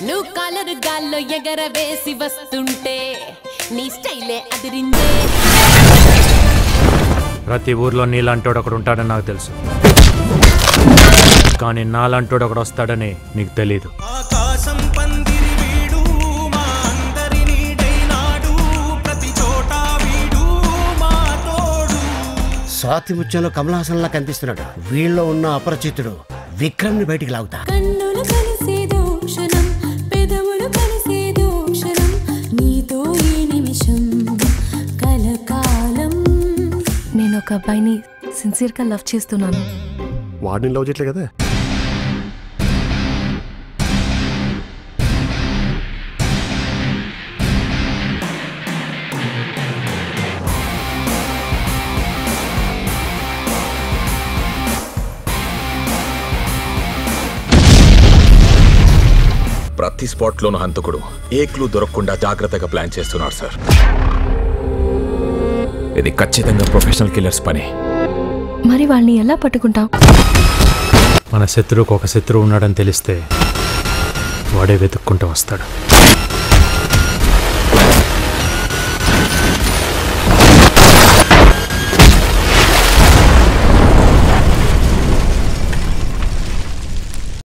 నువ్వు కాలరు గాల్లో ఎగర వేసి వస్తుంటే నీ స్టైలే అదిరిందే ప్రతి ఊర్లో నీలాంటోడు ఒకడు ఉంటాడని నాకు తెలుసు కానీ నాలాంటోడు ఒకడు వస్తాడని నీకు తెలీదు ఆకాశం పందిరి వీడు మా అందరి నీడైనాడు ప్రతి చోట వీడు మా తోడు స్వాతి ముత్యంలో కమలహాసన్లా కనిపిస్తున్నాడు వీళ్ళలో ఉన్న అపరిచితుడు విక్రమ్ని బయటికి లాగుతా కన్నులు కలిసేదో క్షణం పెదవులు కలిసేదో క్షణం నీతో ఈ నిమిషం కలకాలం నేను ఒక అబ్బాయిని సిన్సియర్గా లవ్ చేస్తున్నాను వాడిని లవ్ చేయట్లే కదా ప్రతి స్పాట్లోనూ హంతకుడు ఏ క్లూ దొరకకుండా జాగ్రత్తగా ప్లాన్ చేస్తున్నాడు సార్ ఇది ఖచ్చితంగా ప్రొఫెషనల్ కిల్లర్స్ పని మరి వాళ్ళని ఎలా పట్టుకుంటాం మన శత్రువుకు ఒక శత్రువు ఉన్నాడని తెలిస్తే వాడే వెతుక్కుంటూ వస్తాడు